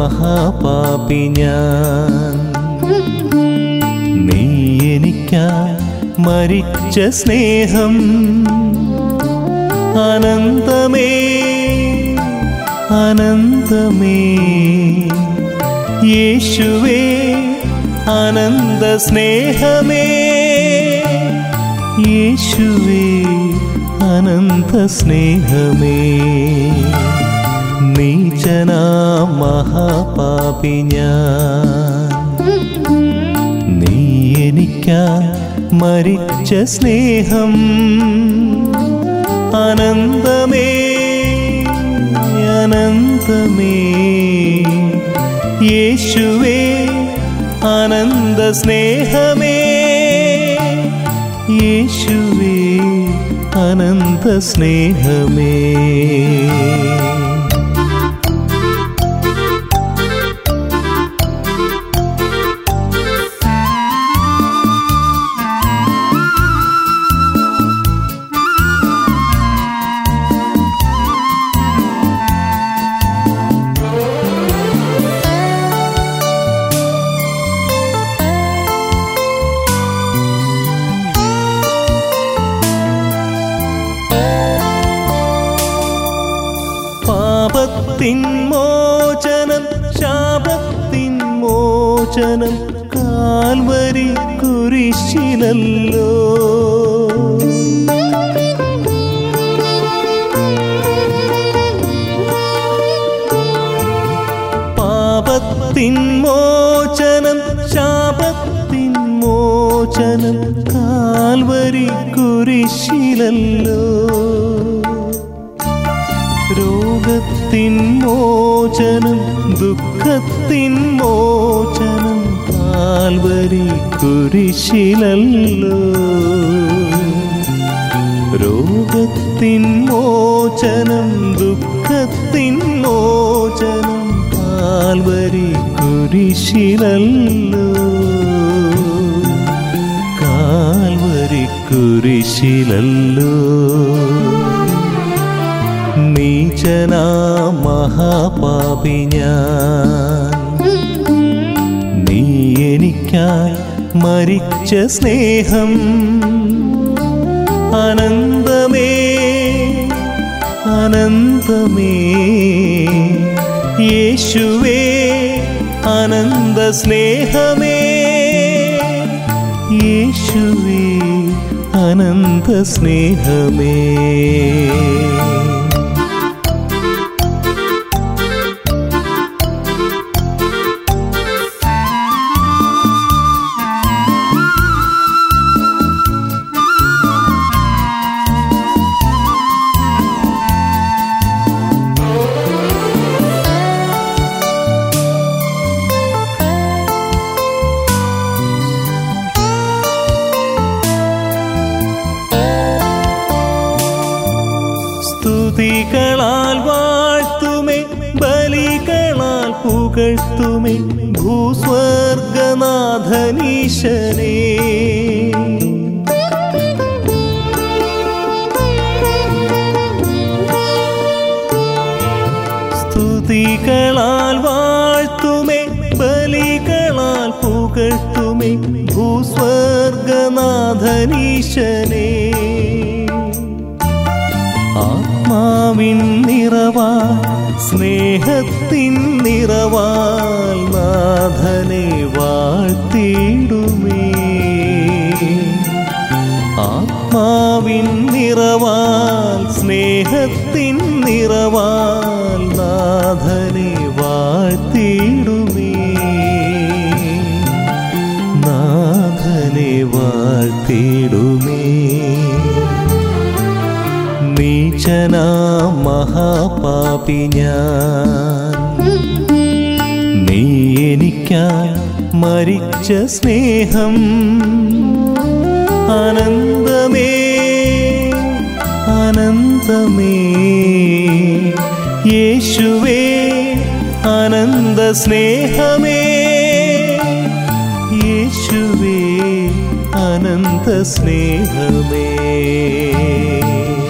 മഹാപാപി ഞാൻ നീ എനിക്കായി മരിച്ച സ്നേഹം അനന്തമേ അനന്തമേ യേശുവേ അനന്ത സ്നേഹമേ യേശുവേ അനന്ത സ്നേഹമേ നീചനാ മഹാപാപി ഞാൻ നീ എനിക്കായി മരിച്ച സ്നേഹം അനന്തമേ അനന്തമേ യേശുവേ അനന്ത സ്നേഹമേ യേശുവേ അനന്ത സ്നേഹമേ പാപത്തിൻ മോചനം ശാപത്തിൻ മോചനം കാൽവരി കുരിശിലല്ലോ പാപത്തിൻ മോചനം ശാപത്തിൻ മോചനം കാൽവരി കുരിശിലല്ലോ രോഗത്തിൻ മോചനം ദുഃഖത്തിൻ മോചനം കാൽവരി കുരിശിലല്ലോ രോഗത്തിൻ മോചനം ദുഃഖത്തിൻ മോചനം കാൽവരി കുരിശിലല്ലോ കാൽവരി കുരിശിലല്ലോ നീചനാ മഹാപാപി ഞാൻ നീ എനിക്കായി മരിച്ച സ്നേഹം അനന്തമേ അനന്തമേ യേശുവേ അനന്ത സ്നേഹമേ യേശുവേ അനന്ത സ്നേഹമേ സ്തുതികളാൽ വാഴ്ത്തുമേ ബലികളാൽ പുകഴ്ത്തുമേ ഭൂസ്വർഗനാഥനീശനേ സ്തുതികളാൽ വാഴ്ത്തുമേ ബലികളാൽ പുകഴ്ത്തുമേ ഭൂസ്വർഗനാഥനീശനേ ആത്മാവിൻ നിറവാൽ സ്നേഹത്തിൻ നിറവാൽ നാഥനെ വാഴ്ത്തിയിടുമേ ആത്മാവിൻ നിറവാൽ സ്നേഹത്തിൻ നിറവാൽ നാഥനെ വാഴ്ത്തിയിടുമേ നാഥനെ വാഴ്ത്തിയിടുമേ നീചനാ മഹാപാപി ഞാൻ നീ എനിക്കായി മരിച്ച സ്നേഹം അനന്തമേ അനന്തമേ യേശുവേ അനന്ത സ്നേഹമേ യേശുവേ അനന്ത സ്നേഹമേ